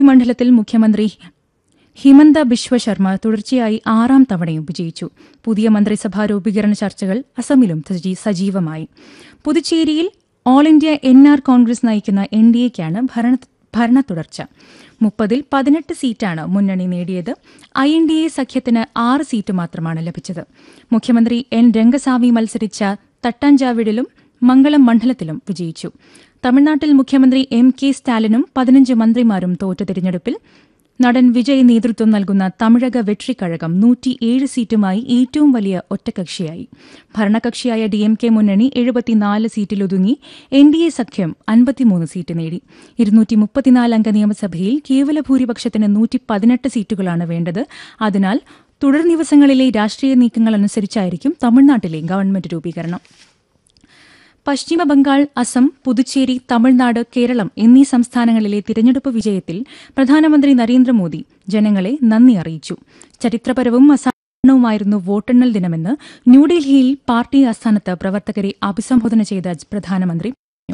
മണ്ഡലത്തിൽ മുഖ്യമന്ത്രി ഹിമന്ത ബിശ്വ ശർമ്മ തുടർച്ചയായി ആറാം തവണയും വിജയിച്ചു പുതിയ മന്ത്രിസഭാ രൂപീകരണ ചർച്ചകൾ അസമിലും സജീ- സജീവമായി പുതുച്ചേരിയിൽ all India N R Congress നയിക്കുന്ന എൻ ഡി എക്കാണ് ഭരണ ഭരണ തുടർച്ച മുപ്പതിൽ പതിനെട്ട് സീറ്റാണ് മുന്നണി നേടിയത് ഐ എൻ ഡി എ സഖ്യത്തിന് ആറ് സീറ്റ് മാത്രമാണ് ലഭിച്ചത് മുഖ്യമന്ത്രി എൻ രംഗസ്വാമി മത്സരിച്ച തട്ടാഞ്ചാവിടിലും മംഗളം മണ്ഡലത്തിലും വിജയിച്ചു തമിഴ്നാട്ടിൽ മുഖ്യമന്ത്രി എം കെ സ്റ്റാലിനും പതിനഞ്ച് മന്ത്രിമാരും തോറ്റ തിരഞ്ഞെടുപ്പിൽ നടൻ വിജയ് നേതൃത്വം നൽകുന്ന തമിഴക വെട്രിക്കഴകം നൂറ്റിയേഴ് സീറ്റുമായി ഏറ്റവും വലിയ ഒറ്റകക്ഷിയായി ഭരണകക്ഷിയായ ഡി എം കെ മുന്നണി എഴുപത്തിനാല് സീറ്റിലൊതുങ്ങി എൻ ഡി എ സഖ്യം അൻപത്തിമൂന്ന് സീറ്റ് നേടി ഇരുന്നൂറ്റി മുപ്പത്തിനാല് അംഗ നിയമസഭയിൽ കേവല ഭൂരിപക്ഷത്തിന് നൂറ്റി പതിനെട്ട് സീറ്റുകളാണ് വേണ്ടത് അതിനാൽ തുടർ ദിവസങ്ങളിലെ രാഷ്ട്രീയ നീക്കങ്ങൾ അനുസരിച്ചായിരിക്കും തമിഴ്നാട്ടിലെ ഗവൺമെന്റ് രൂപീകരണം പശ്ചിമ ബംഗാൾ അസം പുതുച്ചേരി തമിഴ്നാട് കേരളം എന്നീ സംസ്ഥാനങ്ങളിലെ തിരഞ്ഞെടുപ്പ് വിജയത്തിൽ പ്രധാനമന്ത്രി നരേന്ദ്രമോദി ജനങ്ങളെ നന്ദി അറിയിച്ചു ചരിത്രപരവും അസാധാരണവുമായിരുന്നു വോട്ടെണ്ണൽ ദിനമെന്ന് ന്യൂഡൽഹിയിൽ പാർട്ടി ആസ്ഥാനത്ത് പ്രവർത്തകരെ അഭിസംബോധന ചെയ്ത പ്രധാനമന്ത്രി പറഞ്ഞു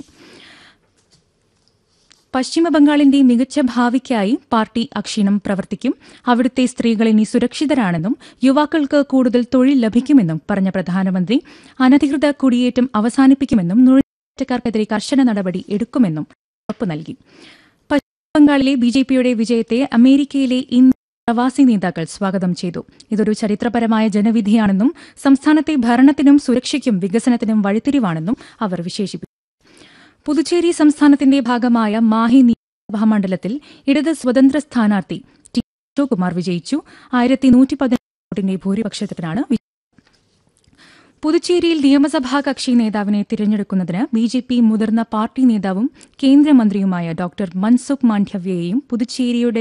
പശ്ചിമബംഗാളിന്റെ മികച്ച ഭാവിക്കായി പാർട്ടി അക്ഷീണം പ്രവർത്തിക്കും അവിടുത്തെ സ്ത്രീകൾ ഇനി സുരക്ഷിതരാണെന്നും യുവാക്കൾക്ക് കൂടുതൽ തൊഴിൽ ലഭിക്കുമെന്നും പറഞ്ഞ പ്രധാനമന്ത്രി അനധികൃത കുടിയേറ്റം അവസാനിപ്പിക്കുമെന്നും നുഴഞ്ഞുകയറ്റക്കാർക്കെതിരെ കർശന നടപടി എടുക്കുമെന്നും ഉറപ്പു നൽകി പശ്ചിമബംഗാളിലെ ബിജെപിയുടെ വിജയത്തെ അമേരിക്കയിലെ ഇന്ത്യ പ്രവാസി നേതാക്കൾ സ്വാഗതം ചെയ്തു ഇതൊരു ചരിത്രപരമായ ജനവിധിയാണെന്നും സംസ്ഥാനത്തെ ഭരണത്തിനും സുരക്ഷയ്ക്കും വികസനത്തിനും വഴിത്തിരിവാണെന്നും അവർ വിശേഷിപ്പിച്ചു പുതുച്ചേരി സംസ്ഥാനത്തിന്റെ ഭാഗമായ മാഹി നിയമസഭാ മണ്ഡലത്തിൽ ഇടത് സ്വതന്ത്ര സ്ഥാനാർത്ഥി ടി അശോകുമാർ വിജയിച്ചു ആയിരത്തി നൂറ്റി പതിനെട്ട് വോട്ടിന്റെ ഭൂരിപക്ഷത്തിനാണ് വിജയം. പുതുച്ചേരിയിൽ നിയമസഭാ കക്ഷി നേതാവിനെ തിരഞ്ഞെടുക്കുന്നതിന് ബി ജെ പി മുതിർന്ന പാർട്ടി നേതാവും കേന്ദ്രമന്ത്രിയുമായ ഡോക്ടർ മൻസുഖ് മാണ്ഡവ്യയെയും പുതുച്ചേരിയുടെ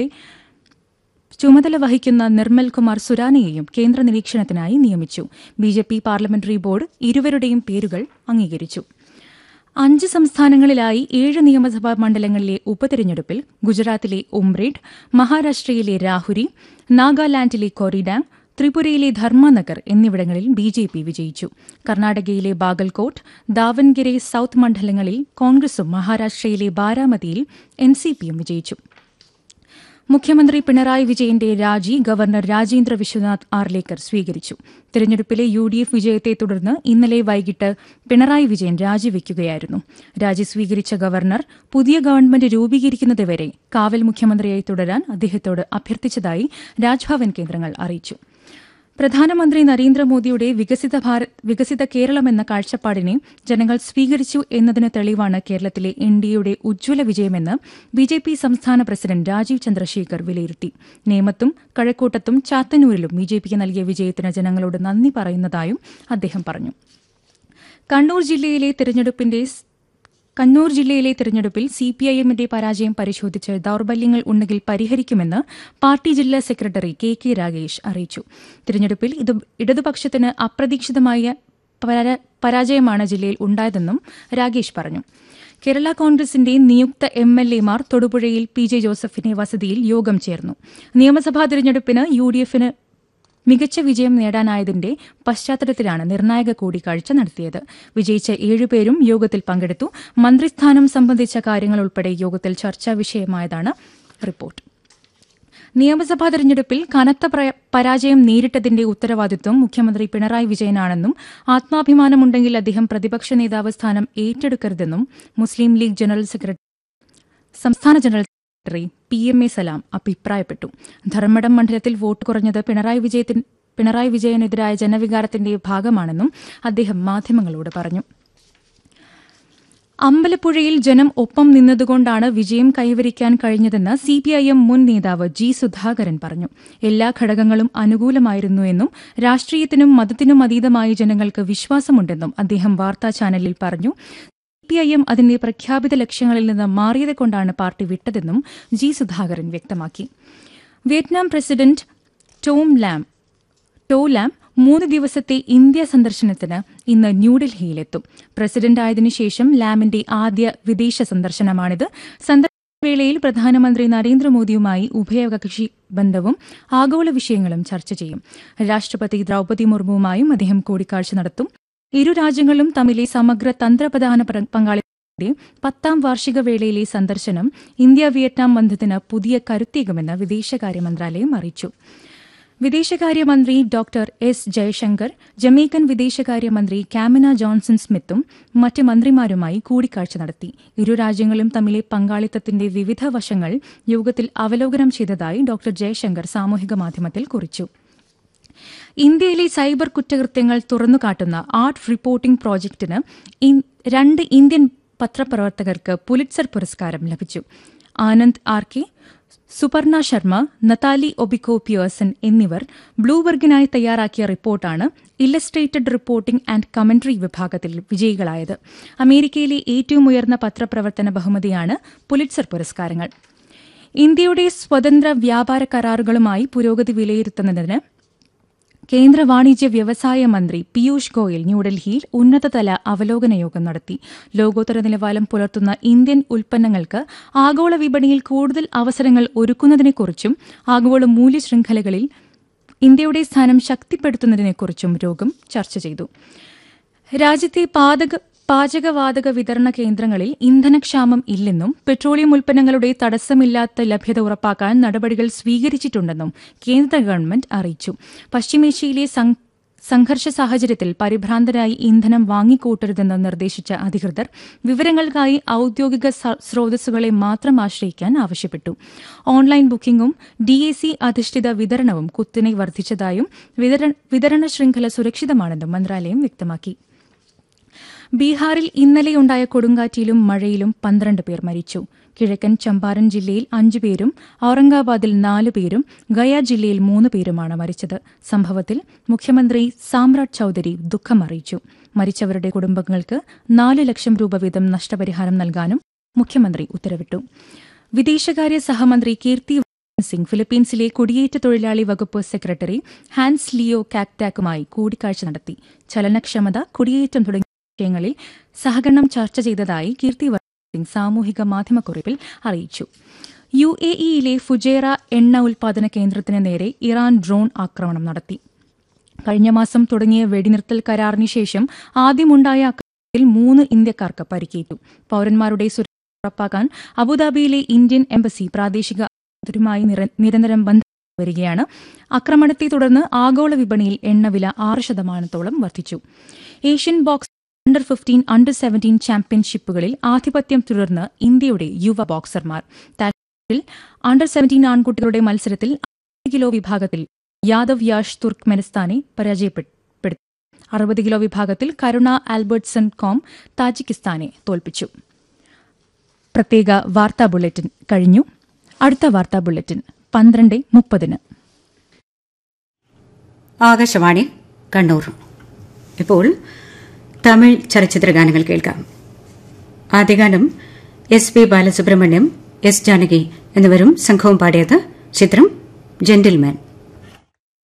ചുമതല വഹിക്കുന്ന നിർമ്മൽ കുമാർ സുരാനെയെയും കേന്ദ്ര നിരീക്ഷണത്തിനായി നിയമിച്ചു B J P parliamentary board ഇരുവരുടെയും പേരുകൾ അംഗീകരിച്ചു അഞ്ച് സംസ്ഥാനങ്ങളിലായി ഏഴ് നിയമസഭാ മണ്ഡലങ്ങളിലെ ഉപതെരഞ്ഞെടുപ്പിൽ ഗുജറാത്തിലെ ഉംറേഡ് മഹാരാഷ്ട്രയിലെ രാഹുരി നാഗാലാൻഡിലെ കൊറിഡാം ത്രിപുരയിലെ ധർമ്മനഗർ എന്നിവിടങ്ങളിൽ ബി ജെ പി വിജയിച്ചു കർണാടകയിലെ ബാഗൽകോട്ട് ദാവൻഗിരെ സൌത്ത് മണ്ഡലങ്ങളിൽ കോൺഗ്രസും മഹാരാഷ്ട്രയിലെ ബാരാമതിയിൽ എൻ സി പിയും വിജയിച്ചു മുഖ്യമന്ത്രി പിണറായി വിജയന്റെ രാജി ഗവർണർ രാജേന്ദ്ര വിശ്വനാഥ് ആർലേക്കർ സ്വീകരിച്ചു തിരഞ്ഞെടുപ്പിലെ യു ഡി എഫ് വിജയത്തെ തുടർന്ന് ഇന്നലെ വൈകിട്ട് പിണറായി വിജയൻ രാജിവെക്കുകയായിരുന്നു രാജി സ്വീകരിച്ച ഗവർണർ പുതിയ ഗവൺമെന്റ് രൂപീകരിക്കുന്നതുവരെ കാവൽ മുഖ്യമന്ത്രിയായി തുടരാൻ അദ്ദേഹത്തോട് അഭ്യർത്ഥിച്ചതായി രാജ്ഭവൻ കേന്ദ്രങ്ങൾ അറിയിച്ചു പ്രധാനമന്ത്രി നരേന്ദ്രമോദിയുടെ വികസിത ഭാരത് വികസിത കേരളം എന്ന കാഴ്ചപ്പാടിനെ ജനങ്ങൾ സ്വീകരിച്ചു എന്നതിന് തെളിവാണ് കേരളത്തിലെ എൻ ഡി എയുടെ ഉജ്ജ്വല വിജയമെന്ന് ബി ജെ പി സംസ്ഥാന പ്രസിഡന്റ് രാജീവ് ചന്ദ്രശേഖർ വിലയിരുത്തി നേമത്തും കഴക്കൂട്ടത്തും ചാത്തന്നൂരിലും ബി ജെ പിക്ക് നൽകിയ വിജയത്തിന് ജനങ്ങളോട് നന്ദി പറയുന്നതായും അദ്ദേഹം പറഞ്ഞു കണ്ണൂർ ജില്ലയിലെ തിരഞ്ഞെടുപ്പിന്റെ സ്- കണ്ണൂർ ജില്ലയിലെ തിരഞ്ഞെടുപ്പിൽ സി പി ഐ എമ്മിന്റെ പരാജയം പരിശോധിച്ച് ദൌർബല്യങ്ങൾ ഉണ്ടെങ്കിൽ പരിഹരിക്കുമെന്ന് പാർട്ടി ജില്ലാ സെക്രട്ടറി കെ കെ രാഗേഷ് അറിയിച്ചു തിരഞ്ഞെടുപ്പിൽ ഇത് ഇടതുപക്ഷത്തിന് അപ്രതീക്ഷിതമായ പരാ- പരാജയമാണ് ജില്ലയിൽ ഉണ്ടായതെന്നും രാഗേഷ് പറഞ്ഞു കേരള കോൺഗ്രസിന്റെ നിയുക്ത എം എൽ എമാർ തൊടുപുഴയിൽ പി ജെ ജോസഫിന്റെ വസതിയിൽ യോഗം ചേർന്നു നിയമസഭാ തിരഞ്ഞെടുപ്പിന് യു ഡി എഫിന് മികച്ച വിജയം നേടാനായതിന്റെ പശ്ചാത്തലത്തിലാണ് നിർണായക കൂടിക്കാഴ്ച നടത്തിയത് വിജയിച്ച ഏഴുപേരും യോഗത്തിൽ പങ്കെടുത്തു മന്ത്രിസ്ഥാനം സംബന്ധിച്ച കാര്യങ്ങൾ ഉൾപ്പെടെ യോഗത്തിൽ ചർച്ചാ വിഷയമായതാണ് റിപ്പോർട്ട് നിയമസഭാ തെരഞ്ഞെടുപ്പിൽ കനത്ത പ്ര- പരാജയം നേരിട്ടതിന്റെ ഉത്തരവാദിത്വം മുഖ്യമന്ത്രി പിണറായി വിജയനാണെന്നും ആത്മാഭിമാനമുണ്ടെങ്കിൽ അദ്ദേഹം പ്രതിപക്ഷ നേതാവ് സ്ഥാനം ഏറ്റെടുക്കരുതെന്നും മുസ്ലിം ലീഗ് ജനറൽ സെക്രട്ടറി സംസ്ഥാന general secretary P M A Salam അഭിപ്രായപ്പെട്ടു ധർമ്മടം മണ്ഡലത്തിൽ വോട്ട് കുറഞ്ഞത് പിണറായി വിജയത്തിന് പിണറായി വിജയനെതിരായ ജനവികാരത്തിന്റെ ഭാഗമാണെന്നും അദ്ദേഹം മാധ്യമങ്ങളോട് പറഞ്ഞു അമ്പലപ്പുഴയിൽ ജനം ഒപ്പം നിന്നതുകൊണ്ടാണ് വിജയം കൈവരിക്കാൻ കഴിഞ്ഞതെന്ന് സിപിഐഎം മുൻ നേതാവ് ജി സുധാകരൻ പറഞ്ഞു എല്ലാ ഘടകങ്ങളും അനുകൂലമായിരുന്നു എന്നും രാഷ്ട്രീയത്തിനും മതത്തിനും അതീതമായി ജനങ്ങൾക്ക് വിശ്വാസമുണ്ടെന്നും അദ്ദേഹം വാർത്താ ചാനലിൽ പറഞ്ഞു സിപിഐഎം അതിന്റെ പ്രഖ്യാപിത ലക്ഷ്യങ്ങളിൽ നിന്ന് മാറിയത് കൊണ്ടാണ് പാർട്ടി വിട്ടതെന്നും ജി സുധാകരൻ വ്യക്തമാക്കി Vietnam president To Lam To Lam മൂന്ന് ദിവസത്തെ ഇന്ത്യ സന്ദർശനത്തിന് ഇന്ന് ന്യൂഡൽഹിയിലെത്തും പ്രസിഡന്റായതിനു ശേഷം ലാമിന്റെ ആദ്യ വിദേശ സന്ദർശനമാണിത് സന്ദർശനവേളയിൽ പ്രധാനമന്ത്രി നരേന്ദ്രമോദിയുമായി ഉഭയകക്ഷി ബന്ധവും ആഗോള വിഷയങ്ങളും ചർച്ച ചെയ്യും രാഷ്ട്രപതി ദ്രൌപതി മുർമുവുമായും അദ്ദേഹം കൂടിക്കാഴ്ച നടത്തും ഇരു രാജ്യങ്ങളും തമ്മിലെ സമഗ്ര തന്ത്രപ്രധാന പങ്കാളി പത്താം വാർഷിക വേളയിലെ സന്ദർശനം ഇന്ത്യ വിയറ്റ്നാം ബന്ധത്തിന് പുതിയ കരുത്തേകുമെന്ന് വിദേശകാര്യ മന്ത്രാലയം അറിയിച്ചു വിദേശകാര്യമന്ത്രി ഡോക്ടർ എസ് ജയശങ്കർ ജമൈക്കൻ വിദേശകാര്യമന്ത്രി കാമിന ജോൺസൺ സ്മിത്തും മറ്റ് മന്ത്രിമാരുമായി കൂടിക്കാഴ്ച നടത്തി ഇരു രാജ്യങ്ങളും തമ്മിലെ പങ്കാളിത്തത്തിന്റെ വിവിധ വശങ്ങൾ യോഗത്തിൽ അവലോകനം ചെയ്തതായി ഡോക്ടർ ജയശങ്കർ സാമൂഹിക മാധ്യമത്തിൽ കുറിച്ചു ഇന്ത്യയിലെ സൈബർ കുറ്റകൃത്യങ്ങൾ തുറന്നുകാട്ടുന്ന ആർട്ട് റിപ്പോർട്ടിംഗ് പ്രോജക്ടിന് രണ്ട് ഇന്ത്യൻ പത്രപ്രവർത്തകർക്ക് പുലിറ്റ്സർ പുരസ്കാരം ലഭിച്ചു Anand R K Suparna Sharma Natalie Obiko Pearson എന്നിവർ ബ്ലൂബർഗിനായി തയ്യാറാക്കിയ റിപ്പോർട്ടാണ് ഇല്ലസ്ട്രേറ്റഡ് റിപ്പോർട്ടിംഗ് ആൻഡ് കമന്ററി വിഭാഗത്തിൽ വിജയികളായത് അമേരിക്കയിലെ ഏറ്റവും ഉയർന്ന പത്രപ്രവർത്തന ബഹുമതിയാണ് പുലിറ്റ്സർ പുരസ്കാരങ്ങൾ ഇന്ത്യയുടെ സ്വതന്ത്ര വ്യാപാര കരാറുകളുമായി പുരോഗതി വിലയിരുത്തുന്നതിന് കേന്ദ്ര വാണിജ്യ വ്യവസായ മന്ത്രി പീയൂഷ് ഗോയൽ ന്യൂഡൽഹിയിൽ ഉന്നതതല അവലോകന യോഗം നടത്തി ലോകോത്തര നിലവാരം പുലർത്തുന്ന ഇന്ത്യൻ ഉൽപ്പന്നങ്ങൾക്ക് ആഗോള വിപണിയിൽ കൂടുതൽ അവസരങ്ങൾ ഒരുക്കുന്നതിനെക്കുറിച്ചും ആഗോള മൂല്യശൃംഖലകളിൽ ഇന്ത്യയുടെ സ്ഥാനം ശക്തിപ്പെടുത്തുന്നതിനെക്കുറിച്ചും യോഗം ചർച്ച ചെയ്തു രാജ്യത്തെ പാതക പാചകവാതക വിതരണ കേന്ദ്രങ്ങളിൽ ഇന്ധനക്ഷാമം ഇല്ലെന്നും പെട്രോളിയം ഉൽപ്പന്നങ്ങളുടെ തടസ്സമില്ലാത്ത ലഭ്യത ഉറപ്പാക്കാൻ നടപടികൾ സ്വീകരിച്ചിട്ടുണ്ടെന്നും കേന്ദ്ര ഗവൺമെന്റ് അറിയിച്ചു പശ്ചിമേഷ്യയിലെ സംഘർഷ സാഹചര്യത്തിൽ പരിഭ്രാന്തരായി ഇന്ധനം വാങ്ങിക്കൂട്ടരുതെന്ന് നിർദ്ദേശിച്ച അധികൃതർ വിവരങ്ങൾക്കായി ഔദ്യോഗിക സ്രോതസ്സുകളെ മാത്രം ആശ്രയിക്കാൻ ആവശ്യപ്പെട്ടു ഓൺലൈൻ ബുക്കിംഗും ഡിഎസി അധിഷ്ഠിത വിതരണവും കുത്തിനെ വർദ്ധിച്ചതായും വിതരണ ശൃംഖല സുരക്ഷിതമാണെന്നും മന്ത്രാലയം വ്യക്തമാക്കി ബീഹാറിൽ ഇന്നലെയുണ്ടായ കൊടുങ്കാറ്റിലും മഴയിലും പന്ത്രണ്ട് പേർ മരിച്ചു കിഴക്കൻ ചമ്പാരൻ ജില്ലയിൽ അഞ്ചുപേരും ഔറംഗാബാദിൽ നാല് പേരും ഗയ ജില്ലയിൽ മൂന്ന് പേരുമാണ് മരിച്ചത് സംഭവത്തിൽ മുഖ്യമന്ത്രി സാമ്രാട്ട് ചൌധരി ദുഃഖം അറിയിച്ചു മരിച്ചവരുടെ കുടുംബങ്ങൾക്ക് നാല് ലക്ഷം രൂപ വീതം നഷ്ടപരിഹാരം നൽകാനും മുഖ്യമന്ത്രി ഉത്തരവിട്ടു വിദേശകാര്യ സഹമന്ത്രി കീർത്തി സിംഗ് ഫിലിപ്പീൻസിലെ കുടിയേറ്റ തൊഴിലാളി വകുപ്പ് സെക്രട്ടറി ഹാൻസ് ലിയോ കാക്ടാക്കുമായി കൂടിക്കാഴ്ച നടത്തി ചലനക്ഷമത കുടിയേറ്റം തുടങ്ങിയ വിഷയങ്ങളിൽ സഹകരണം ചർച്ച ചെയ്തതായി കീർത്തി സിംഗ് സാമൂഹിക മാധ്യമക്കുറിപ്പിൽ അറിയിച്ചു യു എ ഇയിലെ ഫുജേറ എണ്ണ ഉൽപാദന കേന്ദ്രത്തിന് നേരെ ഇറാൻ ഡ്രോൺ ആക്രമണം നടത്തി കഴിഞ്ഞ മാസം തുടങ്ങിയ വെടിനിർത്തൽ കരാറിന് ശേഷം ആദ്യമുണ്ടായ ആക്രമണത്തിൽ മൂന്ന് ഇന്ത്യക്കാർക്ക് പരിക്കേറ്റു പൌരന്മാരുടെ സുരക്ഷ ഉറപ്പാക്കാൻ അബുദാബിയിലെ ഇന്ത്യൻ എംബസി പ്രാദേശിക മായി നിരന്തരം ബന്ധം വരികയാണ് ആക്രമണത്തെ തുടർന്ന് ആഗോള വിപണിയിൽ എണ്ണവില ആറ് ശതമാനത്തോളം വർദ്ധിച്ചു Asian box under fifteen under seventeen ചാമ്പ്യൻഷിപ്പുകളിൽ ആധിപത്യം തുടർന്ന് ഇന്ത്യയുടെ യുവ ബോക്സർമാർ താഷ്കണ്ടിൽ അണ്ടർ സെവൻറ്റീൻ ആൺകുട്ടികളുടെ മത്സരത്തിൽ കിലോ വിഭാഗത്തിൽ യാദവ് യാഷ് തുർക്ക്മെനിസ്ഥാനെ പരാജയപ്പെടുത്തി അറുപത് കിലോ വിഭാഗത്തിൽ കരുണ ആൽബർട്ട്സൺ കോം താജിക്കിസ്ഥാനെ തോൽപ്പിച്ചു പ്രത്യേക വാർത്താ ബുള്ളറ്റിൻ കഴിഞ്ഞു അടുത്ത വാർത്താ ബുള്ളറ്റിൻ പന്ത്രണ്ട് മുപ്പതിന് ആകാശവാണി കണ്ണൂർ ഇപ്പോൾ തമിഴ് ചലച്ചിത്ര ഗാനങ്ങൾ കേൾക്കാം ആദ്യഗാനം S P Balasubrahmanyam S Janaki എന്നിവരും സംഘവും പാടിയത് ചിത്രം ജെന്റിൽമാൻ